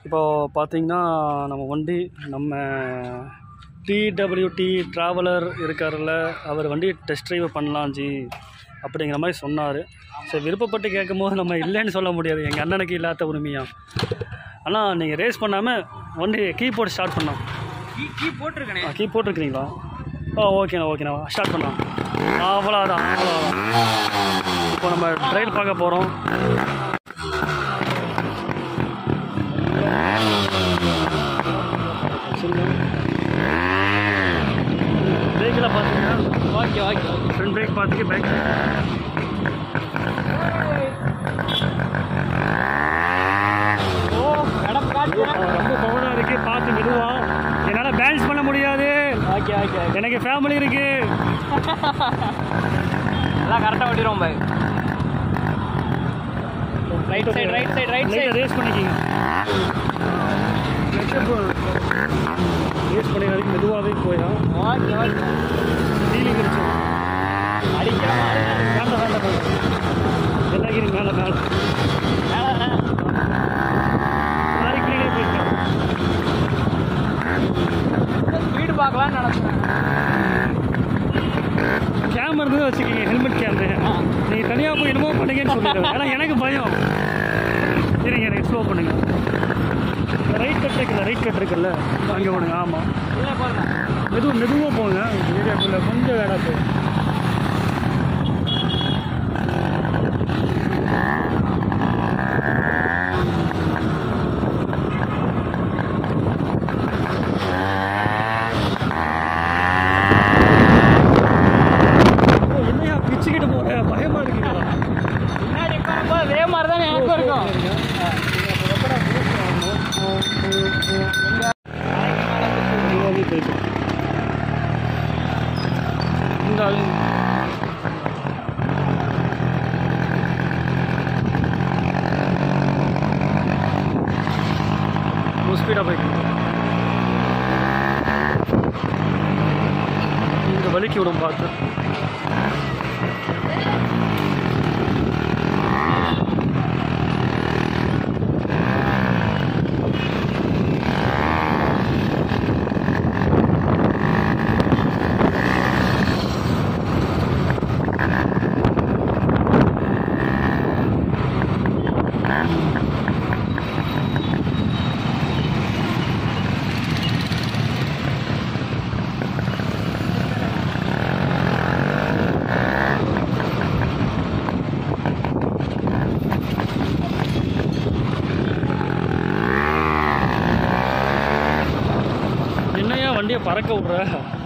இப்போது பார்த்தீங்கன்னா நம்ம வண்டி நம்ம டிடபிள்யூடி ட்ராவலர் இருக்கார்ல அவர் வண்டி டெஸ்ட் ட்ரைவ் பண்ணலாம் ஜி அப்படிங்கிற மாதிரி சொன்னார் சரி விருப்பப்பட்டு கேட்கும்போது நம்ம இல்லைன்னு சொல்ல முடியாது எங்கள் அண்ணனுக்கு இல்லாத உரிமையாக ஆனால் நீங்கள் ரேஸ் பண்ணாமல் வண்டி கீபோர்டு ஸ்டார்ட் பண்ணலாம் கீ கீ போட்டிருக்கனே கீ போட்டிருக்கிறீங்களா ஓ ஓகேண்ணா ஓகேண்ணா ஸ்டார்ட் பண்ணலாம் அவ்வளோதான் அவ்வளோதான் இப்போ நம்ம ட்ரையல் பார்க்க போகிறோம் பிரேக்கில் பார்த்தீங்கன்னா okay okay okay front brake பார்த்துக்கு பேக் ஓ கடப்பாட்டு ரொம்ப பவராக இருக்குது பார்த்து மெதுவாக என்னால் பேலன்ஸ் பண்ண முடியாது ஓகே ஓகே எனக்கு ஃபேமிலி இருக்குது எல்லாம் கரெக்டாக ஓட்டிடுவோம் பாய் right side right side right side race பண்ணிக்கிங்க ரேஸ் பண்ணி வரைக்கும் மெதுவாகவே போயிடும் ஓகே ஓகே ஃபீலிங் இருந்துச்சு அடிக்கிற மாதிரி வேண்டாம் வேண்டாம் வேண்டாம் எல்லாகிரி மேலே மேலே மாதிரி கீழே போயிட்டேன் ஸ்பீடு பார்க்கலாம்னு நினச்சேன் கேமரா இருந்தது வச்சுக்கிங்க ஹெல்மெட் கேமரா நீங்கள் தனியாக போய் என்னமோ பண்ணுங்கன்னு சொல்லிடுவேன் ஏன்னா எனக்கு பயம் சரிங்க எனக்கு ஸ்லோ பண்ணுங்க ரைட் கட் இருக்குல்ல ரைட் கட் இருக்குல்ல அங்கே போடுங்க ஆமாம் இல்லை பாருங்க மெது மெதுவாக போங்க ஏரியாக்குள்ளே கொஞ்சம் வேடா போய் என்னையா பிச்சுக்கிட்டு போற பயமா இருக்குங்களா பின்னாடி உட்காரும்போது அதே மாதிரி தானே எனக்கும் இருக்கும் இந்த ஆளு ஸ்பீடாக போய்க்கு இங்கே வலிக்கி விடும் பார்த்து என்னையா வண்டியை பறக்க விட்ற